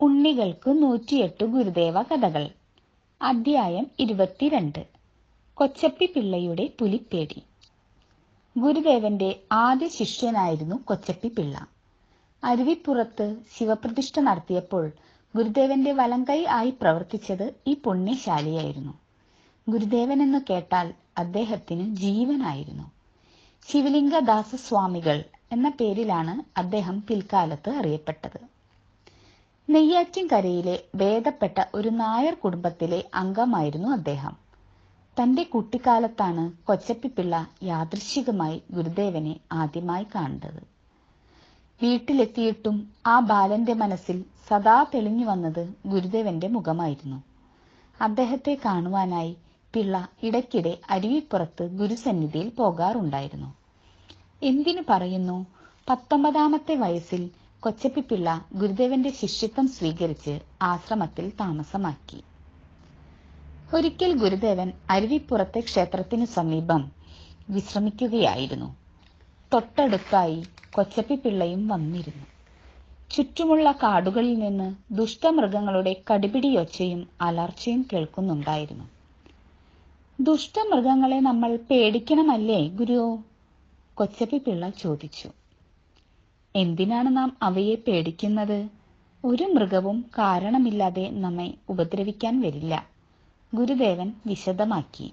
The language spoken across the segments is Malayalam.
ഉണ്ണികൾക്ക് നൂറ്റിയെട്ട് ഗുരുദേവ കഥകൾ അധ്യായം ഇരുപത്തിരണ്ട് കൊച്ചപ്പി പിള്ളയുടെ പുലിപ്പേടി ഗുരുദേവന്റെ ആദ്യ ശിഷ്യനായിരുന്നു കൊച്ചപ്പി പിള്ള അരുവിപ്പുറത്ത് ശിവപ്രതിഷ്ഠ നടത്തിയപ്പോൾ ഗുരുദേവന്റെ വലങ്കൈ ആയി പ്രവർത്തിച്ചത് ഈ പുണ്യശാലിയായിരുന്നു ഗുരുദേവൻ എന്ന് കേട്ടാൽ അദ്ദേഹത്തിന് ജീവനായിരുന്നു ശിവലിംഗദാസ സ്വാമികൾ എന്ന പേരിലാണ് അദ്ദേഹം പിൽക്കാലത്ത് അറിയപ്പെട്ടത് നെയ്യാറ്റിൻകരയിലെ ഭേദപ്പെട്ട ഒരു നായർ കുടുംബത്തിലെ അംഗമായിരുന്നു അദ്ദേഹം തന്റെ കുട്ടിക്കാലത്താണ് കൊച്ചപ്പിപ്പിള്ള യാദൃശ്ചികമായി ഗുരുദേവനെ ആദ്യമായി കണ്ടത് വീട്ടിലെത്തിയിട്ടും ആ ബാലന്റെ മനസ്സിൽ സദാ തെളിഞ്ഞു വന്നത് ഗുരുദേവന്റെ മുഖമായിരുന്നു അദ്ദേഹത്തെ കാണുവാനായി പിള്ള ഇടയ്ക്കിടെ അരുവിപ്പുറത്ത് ഗുരുസന്നിധിയിൽ പോകാറുണ്ടായിരുന്നു എന്തിനു പറയുന്നു പത്തൊമ്പതാമത്തെ വയസ്സിൽ കൊച്ചപ്പിപ്പിള്ള ഗുരുദേവന്റെ ശിഷ്യത്വം സ്വീകരിച്ച് ആശ്രമത്തിൽ താമസമാക്കി ഒരിക്കൽ ഗുരുദേവൻ അരുവിപ്പുറത്തെ ക്ഷേത്രത്തിനു സമീപം വിശ്രമിക്കുകയായിരുന്നു തൊട്ടടുത്തായി കൊച്ചപ്പിപ്പിള്ളയും വന്നിരുന്നു ചുറ്റുമുള്ള കാടുകളിൽ നിന്ന് ദുഷ്ടമൃഗങ്ങളുടെ കടിപിടിയൊച്ചയും അലർച്ചയും കേൾക്കുന്നുണ്ടായിരുന്നു ദുഷ്ടമൃഗങ്ങളെ നമ്മൾ പേടിക്കണമല്ലേ ഗുരുവോ കൊച്ചപ്പിപ്പിള്ള ചോദിച്ചു എന്തിനാണ് നാം അവയെ പേടിക്കുന്നത് ഒരു മൃഗവും കാരണമില്ലാതെ നമ്മെ ഉപദ്രവിക്കാൻ വരില്ല ഗുരുദേവൻ വിശദമാക്കി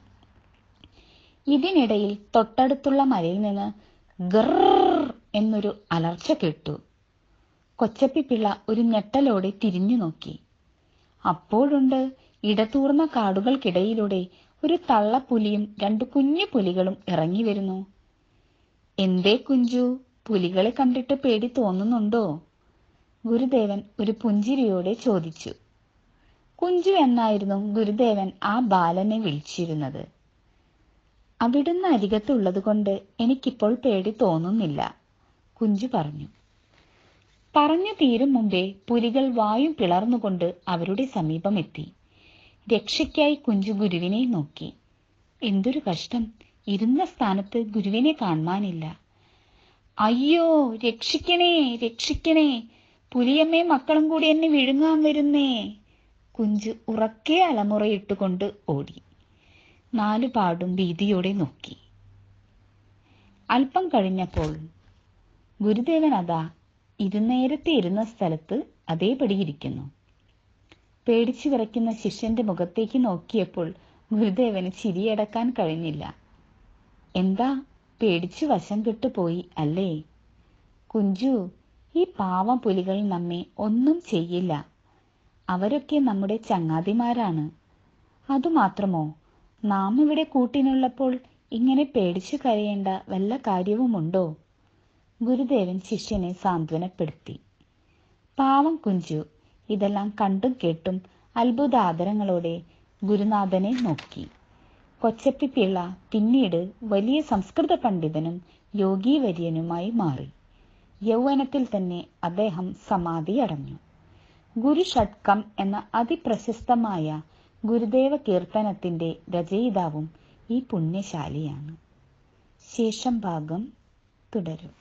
ഇതിനിടയിൽ തൊട്ടടുത്തുള്ള മലയിൽ നിന്ന് ഗർ എന്നൊരു അലർച്ച കേട്ടു കൊച്ചപ്പിപ്പിള്ള ഒരു ഞെട്ടലോടെ തിരിഞ്ഞു നോക്കി അപ്പോഴുണ്ട് ഇടതൂർന്ന കാടുകൾക്കിടയിലൂടെ ഒരു തള്ളപ്പുലിയും രണ്ടു കുഞ്ഞു പുലികളും ഇറങ്ങി വരുന്നു എന്തേ കുഞ്ചു പുലികളെ കണ്ടിട്ട് പേടി തോന്നുന്നുണ്ടോ ഗുരുദേവൻ ഒരു പുഞ്ചിരിയോടെ ചോദിച്ചു കുഞ്ചു എന്നായിരുന്നു ഗുരുദേവൻ ആ ബാലനെ വിളിച്ചിരുന്നത് അവിടുന്ന് അരികത്തുള്ളത് കൊണ്ട് എനിക്കിപ്പോൾ പേടി തോന്നുന്നില്ല കുഞ്ചു പറഞ്ഞു പറഞ്ഞു തീരും മുമ്പേ പുലികൾ വായും പിളർന്നുകൊണ്ട് അവരുടെ സമീപമെത്തി രക്ഷയ്ക്കായി കുഞ്ചു ഗുരുവിനെ നോക്കി എന്തൊരു കഷ്ടം ഇരുന്ന സ്ഥാനത്ത് ഗുരുവിനെ കാണുവാനില്ല അയ്യോ രക്ഷിക്കണേ രക്ഷിക്കണേ പുലിയമ്മേ മക്കളും കൂടി എന്നെ വിഴുങ്ങാൻ വരുന്നേ കുഞ്ചു ഉറക്കെ അലമുറയിട്ടുകൊണ്ട് ഓടി നാലുപാടും ഭീതിയോടെ നോക്കി അല്പം കഴിഞ്ഞപ്പോൾ ഗുരുദേവൻ അതാ ഇരുന്നേരത്തെ ഇരുന്ന സ്ഥലത്ത് അതേപടി ഇരിക്കുന്നു പേടിച്ചു വിറയ്ക്കുന്ന ശിഷ്യന്റെ മുഖത്തേക്ക് നോക്കിയപ്പോൾ ഗുരുദേവന് ചിരിയടക്കാൻ കഴിഞ്ഞില്ല എന്താ പേടിച്ചു വശം കെട്ടുപോയി അല്ലേ കുഞ്ചു ഈ പാവം പുലികൾ നമ്മെ ഒന്നും ചെയ്യില്ല അവരൊക്കെ നമ്മുടെ ചങ്ങാതിമാരാണ് അതുമാത്രമോ നാം ഇവിടെ കൂട്ടിനുള്ളപ്പോൾ ഇങ്ങനെ പേടിച്ചു കരയേണ്ട വല്ല കാര്യവുമുണ്ടോ ഗുരുദേവൻ ശിഷ്യനെ സാന്ത്വനപ്പെടുത്തി പാവം കുഞ്ചു ഇതെല്ലാം കണ്ടും കേട്ടും അത്ഭുതാദരങ്ങളോടെ ഗുരുനാഥനെ നോക്കി കൊച്ചപ്പി പിള്ള പിന്നീട് വലിയ സംസ്കൃത പണ്ഡിതനും യോഗീവര്യനുമായി മാറി യൗവനത്തിൽ തന്നെ അദ്ദേഹം സമാധി അടഞ്ഞു ഗുരു ഷഡ്കം എന്ന അതിപ്രശസ്തമായ ഗുരുദേവ കീർത്തനത്തിന്റെ രചയിതാവും ഈ പുണ്യശാലിയാണ് ശേഷം ഭാഗം തുടരും